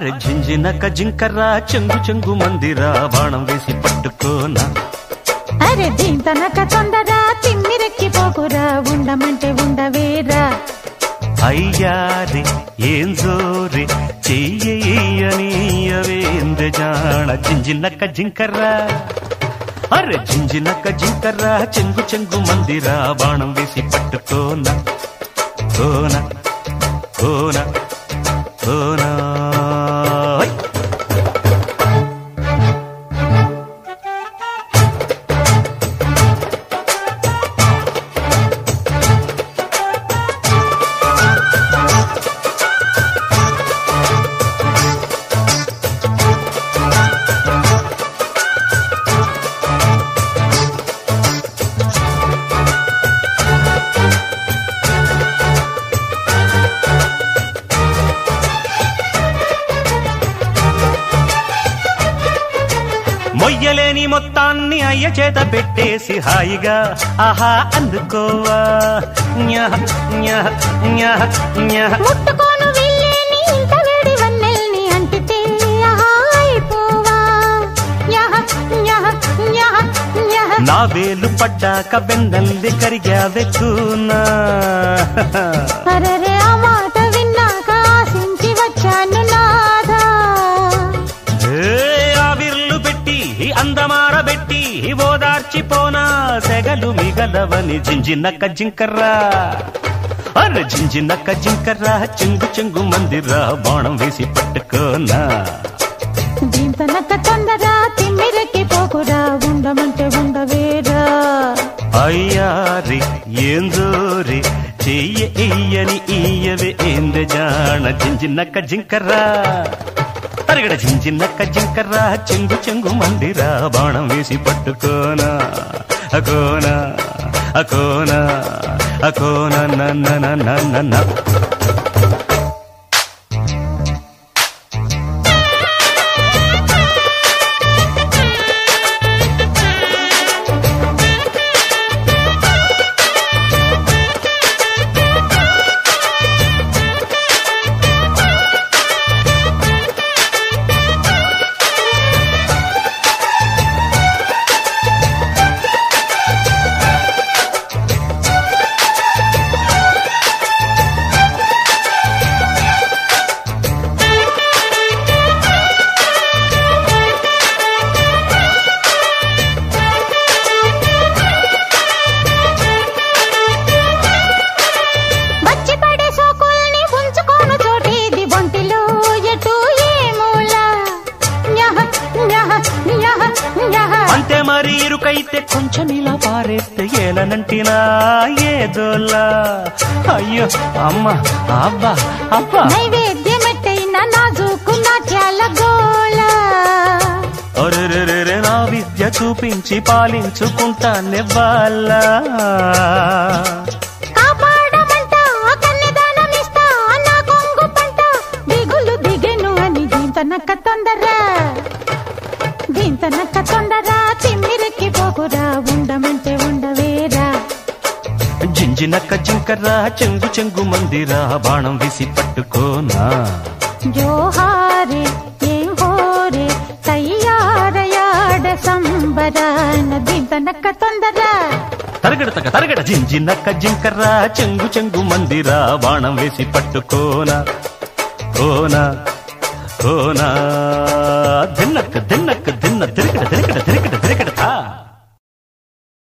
అరే జింజినక జింకర్రా చెంగు చెంగు మందిరా బాణం వేసి పట్టుకోనా అరే దీంతనక తొందర తిమ్మిరెక్కి పోకురా ఉండమంటే ఉండవేరా అయ్యారి ఏం జోరి చెయ్యనీయవేంద జాణ జింజినక జింకర్రా అరే జింజినక జింకర్రా చెంగు చెంగు మందిరా బాణం వేసి పట్టుకోనా కోన కోన కోనా ఓయ్. మొయ్యలేని మొత్తాన్ని అయ్య చేత పెట్టేసి హాయిగా ఆహా అందుకోవా న్యహ, న్యహ, న్యహ, న్యహ. ముట్టుకోను వీళ్ళేని ఇంత వేడి వన్నెల్ని అంటితే ఆహా అయిపోవా యహ యహ యహ యహ నా వేలు పడ్డాక బెందల్లి కరిగావెక్కునా అరెరే ఆ మాట విన్నాక ఆశించి వచ్చాను నాదా ఏ ఆవిర్లు పెట్టి అందమార పెట్టి ఓదార్చిపోనా సెగలు మిగలవని జింజినక్క జింకర్రా అరే జింజినక్క జింకర్రా చెంగు చెంగు మందిరా బాణం వేసి పట్టుకోనా దీంతనక తొందర తిమ్మిరెక్కి పోకురా ఉండమంటే ఉండవేరా అయ్యారి ఏం జోరి చెయ్య ఇయ్యని ఇయ్యవే ఏంద జాణ జింజినక్క జింకర్రా తరగడ జింజినక్క జింకర్రా చెంగు చెంగు మందిరా బాణం వేసి పట్టుకోనా అకోనా అకోనా అకోనా నన్న నన్న నన్న వచ్చి పడే సోకుల్ని ఉంచుకోను చోటేది ఒంటిలో ఎటు ఏ మూల యహ యహ యహ యహ అంతే మరి ఇరుకైతే కొంచెం ఇలా పారేస్తే ఏలనంటినా ఏదోలా అయ్యో అమ్మ అబ్బా అబ్బా నైవేద్యమెట్టైన నాజూకు నాట్యాల గోల ఒరెరెరెరె నా విద్య చూపించి పాలించుకుంటానే వాళ్ళ కాపాడమంట కన్యదానమిస్తా నా కొంగు పంట దిగులు దిగెను అని దీంతనక్క తొందర దీంతనక్క తొందర తిమ్మిరెక్కి పోకురా ఉండమంటే ఉండవేరా జింజినక్క జింకర్రా చెంగు చెంగు మందిరా బాణం విసి పట్టుకోనా జోహారే ఏం హోరే తయ్యారయాడ సంబరాన దీంతనక్క తొందర తరగడతక తరగడ జింజినక్క జింకర్రా చెంగు చెంగు మందిరా బాణం వేసి పట్టుకోనా కోనా కోనా దిన్నక్క దిన్నక్క దిన్న తిరగడ తిరగడ తిరగడ తిరగడ